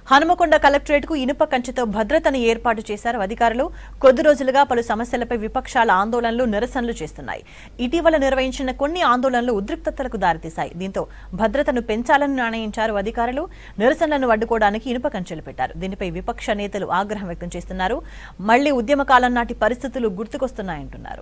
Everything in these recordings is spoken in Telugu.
హనుమకొండ కలెక్టరేట్ కు ఇనుప కంచెతో భద్రతను ఏర్పాటు చేశారు అధికారులు కొద్ది రోజులుగా పలు సమస్యలపై విపక్షాల ఆందోళనలు నిరసనలు చేస్తున్నాయి ఇటీవల నిర్వహించిన కొన్ని ఆందోళనలు ఉద్రిక్తతలకు దారితీశాయి దీంతో భద్రతను పెంచాలని నిర్ణయించారు అధికారులు నిరసనలను అడ్డుకోవడానికి ఇనుప కంచెలు పెట్టారు దీనిపై విపక్ష నేతలు ఆగ్రహం వ్యక్తం చేస్తున్నారు మళ్లీ ఉద్యమకాలం నాటి పరిస్థితులు గుర్తుకొస్తున్నాయంటున్నారు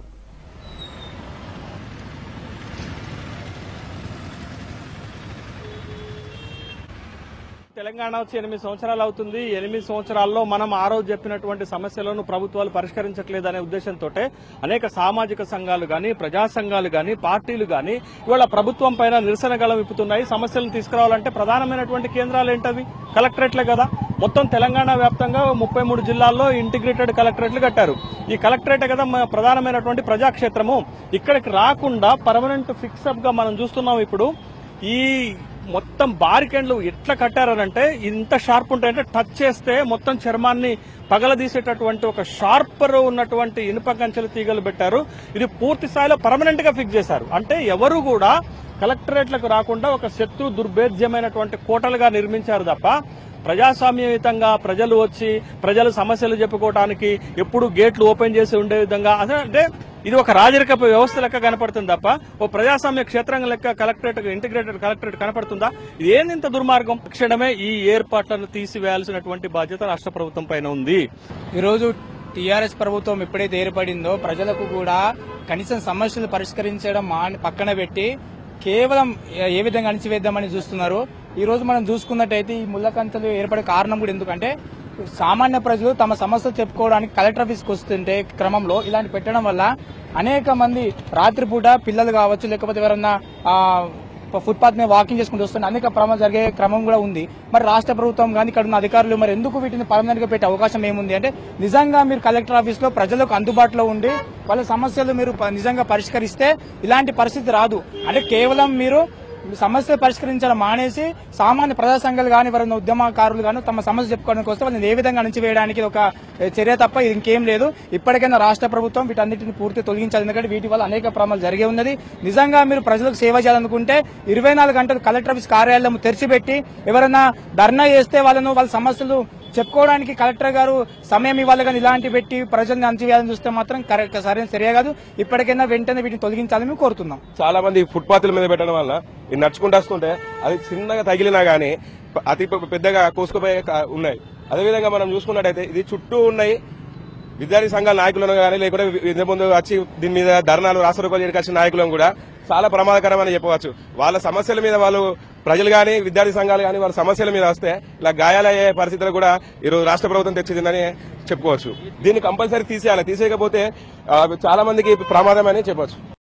తెలంగాణ వచ్చి ఎనిమిది సంవత్సరాలు అవుతుంది ఎనిమిది సంవత్సరాల్లో మనం ఆ రోజు చెప్పినటువంటి సమస్యలను ప్రభుత్వాలు పరిష్కరించట్లేదనే ఉద్దేశంతో అనేక సామాజిక సంఘాలు గాని ప్రజా సంఘాలు గాని పార్టీలు గాని ఇవాళ ప్రభుత్వం పైన నిరసన గళం విప్పుతున్నాయి సమస్యలను తీసుకురావాలంటే ప్రధానమైనటువంటి కేంద్రాలు ఏంటవి కలెక్టరేట్లే కదా మొత్తం తెలంగాణ వ్యాప్తంగా ముప్పై మూడు జిల్లాల్లో ఇంటిగ్రేటెడ్ కలెక్టరేట్లు కట్టారు ఈ కలెక్టరేటే కదా మన ప్రధానమైనటువంటి ప్రజాక్షేత్రము ఇక్కడికి రాకుండా పర్మనెంట్ ఫిక్సప్ గా మనం చూస్తున్నాం ఇప్పుడు ఈ మొత్తం బారికెండ్లు ఎట్లా కట్టారనంటే ఇంత షార్ప్ ఉంటాయంటే టచ్ చేస్తే మొత్తం చర్మాన్ని పగలదీసేటటువంటి ఒక షార్పర్ ఉన్నటువంటి ఇనుప కంచెల తీగలు పెట్టారు ఇది పూర్తి స్థాయిలో పర్మనెంట్ గా ఫిక్స్ చేశారు అంటే ఎవరు కూడా కలెక్టరేట్లకు రాకుండా ఒక శత్రు దుర్భేద్యమైనటువంటి కోటలుగా నిర్మించారు తప్ప ప్రజాస్వామ్యయుతంగా ప్రజలు వచ్చి ప్రజలు సమస్యలు చెప్పుకోవడానికి ఎప్పుడు గేట్లు ఓపెన్ చేసి ఉండే విధంగా అదే అంటే ఇది ఒక రాజరికపు వ్యవస్థ లెక్క కనపడుతుంది తప్ప ఓ ప్రజాస్వామ్య క్షేత్రం లెక్క కలెక్టరేట్ ఇంటిగ్రేటెడ్ కలెక్టరేట్ కనపడుతుందా ఇది ఏంది ఇంత దుర్మార్గం క్షణమే ఈ ఏర్పాట్లను తీసివేయాల్సినటువంటి బాధ్యత రాష్ట్ర ప్రభుత్వం పైన ఉంది ఈరోజు టీఆర్ఎస్ ప్రభుత్వం ఎప్పుడైతే ఏర్పడిందో ప్రజలకు కూడా కనీసం సమస్యలు పరిష్కరించడం మాని పక్కన పెట్టి కేవలం ఏ- ఏ విధంగా అణిచివేద్దామని చూస్తున్నారు ఈ రోజు మనం చూసుకున్నట్టయితే ఈ ముళ్ళకంచెలు ఏర్పడే కారణం కూడా ఎందుకంటే సామాన్య ప్రజలు తమ సమస్యలు చెప్పుకోవడానికి కలెక్టర్ ఆఫీస్కి వస్తుంటే క్రమంలో ఇలాంటి పెట్టడం వల్ల అనేక మంది రాత్రిపూట పిల్లలు కావచ్చు లేకపోతే ఎవరన్నా ఆ, ఫుట్పాత్ మీద వాకింగ్ చేసుకుంటూ వస్తున్న అనేక ప్రమాదాలు జరిగే క్రమం కూడా ఉంది మరి రాష్ట్ర ప్రభుత్వం కానీ ఇక్కడ ఉన్న అధికారులు మరి ఎందుకు వీటిని పర్మనెంట్ గా పెట్టే అవకాశం ఏముంది అంటే నిజంగా మీరు కలెక్టర్ ఆఫీస్ లో ప్రజలకు అందుబాటులో ఉండి వాళ్ళ సమస్యలు మీరు ప- నిజంగా పరిష్కరిస్తే ఇలాంటి పరిస్థితి రాదు అంటే కేవలం మీరు సమస్యలు పరిష్కరించడం మానేసి సామాన్య ప్రజా సంఘాలు కానీ ఎవరైనా ఉద్యమకారులు కానీ తమ సమస్య చెప్పుకోవడానికి వస్తే వాళ్ళని ఏ విధంగా అణిచివేయడానికి ఇది ఒక చర్య తప్ప ఇది ఇంకేం లేదు ఇప్పటికైనా రాష్ట్ర ప్రభుత్వం వీటన్నిటిని పూర్తి తొలగించాలి ఎందుకంటే వీటి వల్ల అనేక ప్రమాదాలు జరిగే ఉన్నది నిజంగా మీరు ప్రజలకు సేవ చేయాలనుకుంటే ఇరవై నాలుగు గంటలు కలెక్టర్ ఆఫీస్ కార్యాలయం తెరిచిపెట్టి ఎవరైనా ధర్నా చేస్తే వాళ్ళను వాళ్ళ సమస్యలు చెప్పుకోవడానికి కలెక్టర్ గారు సమయం ఇవ్వాలి కానీ ఇలాంటి పెట్టి ప్రజల్ని అంచివేయాలని చూస్తే మాత్రం కరెక్ట్ సరైన చర్య కాదు ఇప్పటికైనా వెంటనే వీటిని తొలగించాలని మేము కోరుతున్నాం చాలా మంది ఫుట్పాత్ల మీద పెట్టడం వల్ల ఇది నడుచుకుంటూ వస్తుంటే అది చిన్నగా తగిలినా గానీ అతి పె- పెద్దగా కోసుకుపోయే క- ఉన్నాయి అదేవిధంగా మనం చూసుకున్నట్టయితే ఇది చుట్టూ ఉన్నాయి విద్యార్థి సంఘాల నాయకులను కానీ లేకుంటే ఇంత ముందు వచ్చి దీని మీద ధర్నాలు రాష్ట్రరూపాయలు చేయడానికి వచ్చిన నాయకులను కూడా చాలా ప్రమాదకరం అని చెప్పవచ్చు వాళ్ళ సమస్యల మీద వాళ్ళు ప్రజలు కానీ విద్యార్థి సంఘాలు కానీ వాళ్ళ సమస్యల మీద వస్తే ఇలా గాయాలయ్యే పరిస్థితులు కూడా ఈరోజు రాష్ట్ర ప్రభుత్వం తెచ్చిందని చెప్పుకోవచ్చు దీన్ని కంపల్సరీ తీసేయాలి తీసేయకపోతే ఆ, చాలా మందికి ప్రమాదం అని చెప్పవచ్చు